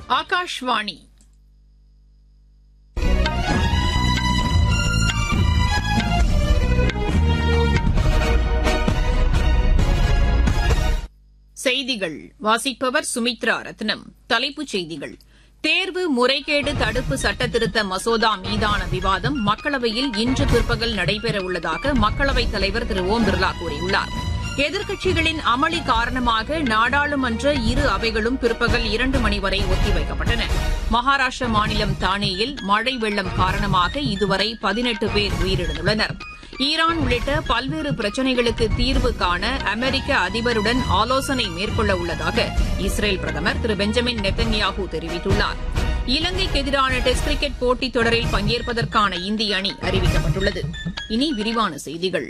ஆகாஷ்வாணி செய்திகள் வாசிப்பவர் சுமித்ரா ரத்னம் தலைப்புச் செய்திகள் தேர்வு முறைகேடு தடுப்பு சட்டத்திருத்த மசோதா மீதான விவாதம் மக்களவையில் இன்று பிற்பகல் நடைபெறவுள்ளதாக மக்களவைத் தலைவர் திரு ஓம் பிர்லா கூறியுள்ளார் எதிர்க்கட்சிகளின் அமளி காரணமாக நாடாளுமன்ற இரு அவைகளும் பிற்பகல் இரண்டு மணி வரை ஒத்திவைக்கப்பட்டன மகாராஷ்டிர மாநிலம் தானேயில் மழை வெள்ளம் காரணமாக இதுவரை பதினெட்டு பேர் உயிரிழந்துள்ளனர் ஈரான் உள்ளிட்ட பல்வேறு பிரச்சினைகளுக்கு தீர்வு காண அமெரிக்க அதிபருடன் ஆலோசனை மேற்கொள்ள உள்ளதாக இஸ்ரேல் பிரதமர் திரு பெஞ்சமின் நெத்தன்யாஹூ தெரிவித்துள்ளார் இலங்கைக்கு எதிரான டெஸ்ட் கிரிக்கெட் போட்டித் தொடரில் பங்கேற்பதற்கான இந்திய அணி அறிவிக்கப்பட்டுள்ளது இனி விரிவான செய்திகள்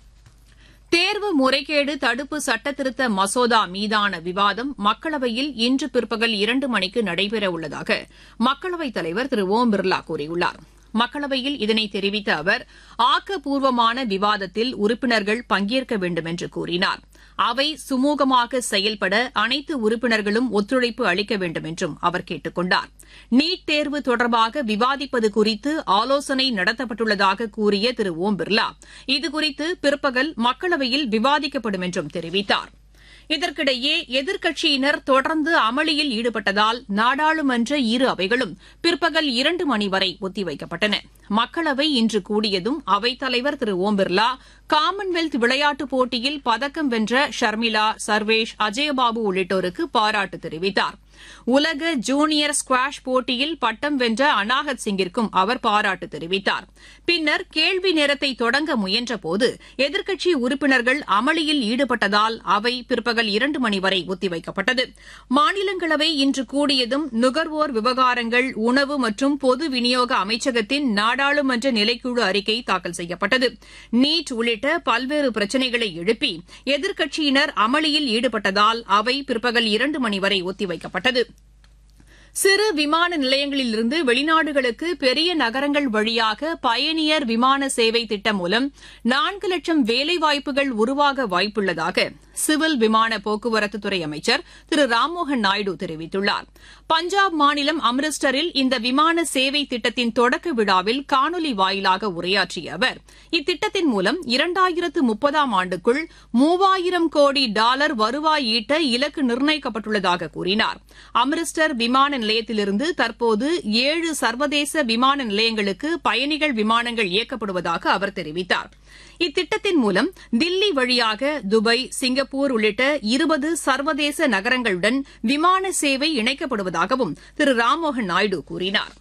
தேர்வு முறைகேடு தடுப்பு சட்டத்திருத்த மசோதா மீதான விவாதம் மக்களவையில் இன்று பிற்பகல் இரண்டு மணிக்கு நடைபெறவுள்ளதாக மக்களவைத் தலைவர் திரு ஓம் பிர்லா கூறியுள்ளார் மக்களவையில் இதனை தெரிவித்த அவர் ஆக்கப்பூர்வமான விவாதத்தில் உறுப்பினர்கள் பங்கேற்க வேண்டும் என்று கூறினார் அவை சுமூகமாக செயல்பட அனைத்து உறுப்பினர்களும் ஒத்துழைப்பு அளிக்க வேண்டும் என்றும் அவர் கேட்டுக் கொண்டார் நீட் தேர்வு தொடர்பாக விவாதிப்பது குறித்து ஆலோசனை நடத்தப்பட்டுள்ளதாக கூறிய திரு ஓம் பிர்லா இதுகுறித்து பிற்பகல் மக்களவையில் விவாதிக்கப்படும் என்றும் தெரிவித்தாா் இதற்கிடையே எதிர்க்கட்சியினர் தொடர்ந்து அமளியில் ஈடுபட்டதால் நாடாளுமன்ற இரு அவைகளும் பிற்பகல் இரண்டு மணி வரை ஒத்திவைக்கப்பட்டன மக்களவை இன்று கூடியதும் அவைத்தலைவர் திரு ஓம் பிர்லா காமன்வெல்த் விளையாட்டுப் போட்டியில் பதக்கம் வென்ற ஷர்மிளா சர்வேஷ் அஜயபாபு உள்ளிட்டோருக்கு பாராட்டு தெரிவித்தார் உலக ஜூனியர் ஸ்குவாஷ் போட்டியில் பட்டம் வென்ற அனாகத் சிங்கிற்கும் அவர் பாராட்டு தெரிவித்தார் பின்னர் கேள்வி நேரத்தை தொடங்க முயன்றபோது எதிர்க்கட்சி உறுப்பினர்கள் அமளியில் ஈடுபட்டதால் அவை பிற்பகல் இரண்டு மணி வரை ஒத்திவைக்கப்பட்டது மாநிலங்களவை இன்று கூடியதும் நுகர்வோர் விவகாரங்கள் உணவு மற்றும் பொது விநியோக அமைச்சகத்தின் நாடாளுமன்ற நிலைக்குழு அறிக்கை தாக்கல் செய்யப்பட்டது நீட் உள்ளிட்ட பல்வேறு பிரச்சினைகளை எழுப்பி எதிர்க்கட்சியினர் அமளியில் ஈடுபட்டதால் அவை பிற்பகல் இரண்டு மணி வரை ஒத்திவைக்கப்பட்டது சிறு விமான நிலையங்களிலிருந்து வெளிநாடுகளுக்கு பெரிய நகரங்கள் வழியாக பயணியர் விமான சேவை திட்டம் மூலம் நான்கு லட்சம் வேலைவாய்ப்புகள் உருவாக வாய்ப்புள்ளதாக சிவில் விமான போக்குவரத்துத்துறை அமைச்சர் திரு ராம்மோகன் நாயுடு தெரிவித்துள்ளார் பஞ்சாப் மாநிலம் அம்ரிஸ்டரில் இந்த விமான சேவை திட்டத்தின் தொடக்க விழாவில் காணொலி வாயிலாக உரையாற்றிய அவர் இத்திட்டத்தின் மூலம் இரண்டாயிரத்து முப்பதாம் ஆண்டுக்குள் மூவாயிரம் கோடி டாலர் வருவாய் ஈட்ட இலக்கு நிர்ணயிக்கப்பட்டுள்ளதாக கூறினார் அம்ரிஸ்டர் விமான நிலையத்திலிருந்து தற்போது ஏழு சர்வதேச விமான நிலையங்களுக்கு பயணிகள் விமானங்கள் இயக்கப்படுவதாக அவர் தெரிவித்தார் இத்திட்டத்தின் மூலம் தில்லி வழியாக துபாய் சிங்கப்பூர் உள்ளிட்ட இருபது சர்வதேச நகரங்களுடன் விமான சேவை இணைக்கப்படுவதாகவும் திரு ராம்மோகன் நாயுடு கூறினார்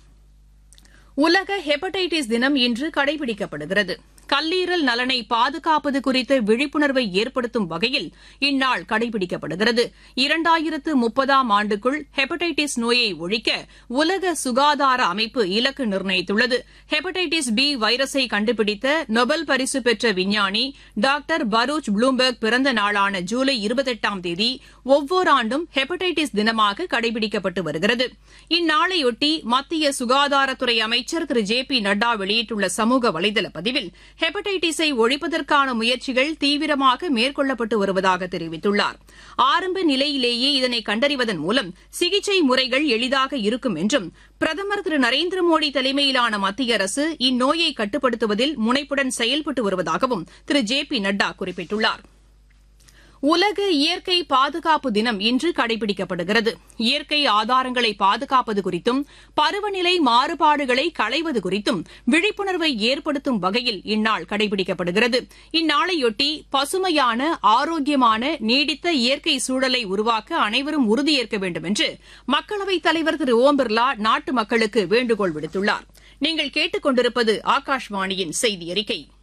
உலக ஹெப்படைட்டிஸ் தினம் இன்று கடைபிடிக்கப்படுகிறது கல்லீரல் நலனை பாதுகாப்பது குறித்த விழிப்புணர்வை ஏற்படுத்தும் வகையில் இந்நாள் கடைபிடிக்கப்படுகிறது இரண்டாயிரத்து முப்பதாம் ஆண்டுக்குள் ஹெப்படைட்டிஸ் நோயை ஒழிக்க உலக சுகாதார அமைப்பு இலக்கு நிர்ணயித்துள்ளது ஹெப்படைட்டிஸ் பி வைரஸை கண்டுபிடித்த நொபல் பரிசு பெற்ற விஞ்ஞானி டாக்டர் பரூச் ப்ளூம்பெர்க் பிறந்த நாளான ஜூலை இருபத்தெட்டாம் தேதி ஒவ்வொரு ஆண்டும் ஹெப்படைட்டிஸ் தினமாக கடைபிடிக்கப்பட்டு வருகிறது இந்நாளையொட்டி மத்திய சுகாதாரத்துறை அமைச்சர் திரு ஜே பி நட்டா வெளியிட்டுள்ள சமூக வலைதள பதிவில் ஹெப்படைட்டிஸை ஒழிப்பதற்கான முயற்சிகள் தீவிரமாக மேற்கொள்ளப்பட்டு வருவதாக தெரிவித்துள்ளார் ஆரம்ப நிலையிலேயே இதனை கண்டறிவதன் மூலம் சிகிச்சை முறைகள் எளிதாக இருக்கும் என்றும் பிரதமர் திரு நரேந்திர மோடி தலைமையிலான மத்திய அரசு இந்நோயை கட்டுப்படுத்துவதில் முனைப்புடன் செயல்பட்டு வருவதாகவும் திரு ஜே பி நட்டா குறிப்பிட்டுள்ளார் உலக இயற்கை பாதுகாப்பு தினம் இன்று கடைபிடிக்கப்படுகிறது இயற்கை ஆதாரங்களை பாதுகாப்பது குறித்தும் பருவநிலை மாறுபாடுகளை களைவது குறித்தும் விழிப்புணர்வை ஏற்படுத்தும் வகையில் இந்நாள் கடைபிடிக்கப்படுகிறது இந்நாளையொட்டி பசுமையான ஆரோக்கியமான நீடித்த இயற்கை சூழலை உருவாக்க அனைவரும் உறுதியேற்க வேண்டும் என்று மக்களவைத் தலைவர் திரு ஓம் பிர்லா நாட்டு மக்களுக்கு வேண்டுகோள் விடுத்துள்ளார் நீங்கள் கேட்டுக் கொண்டிருப்பது ஆகாஷ்வாணியின் செய்தி அறிக்கை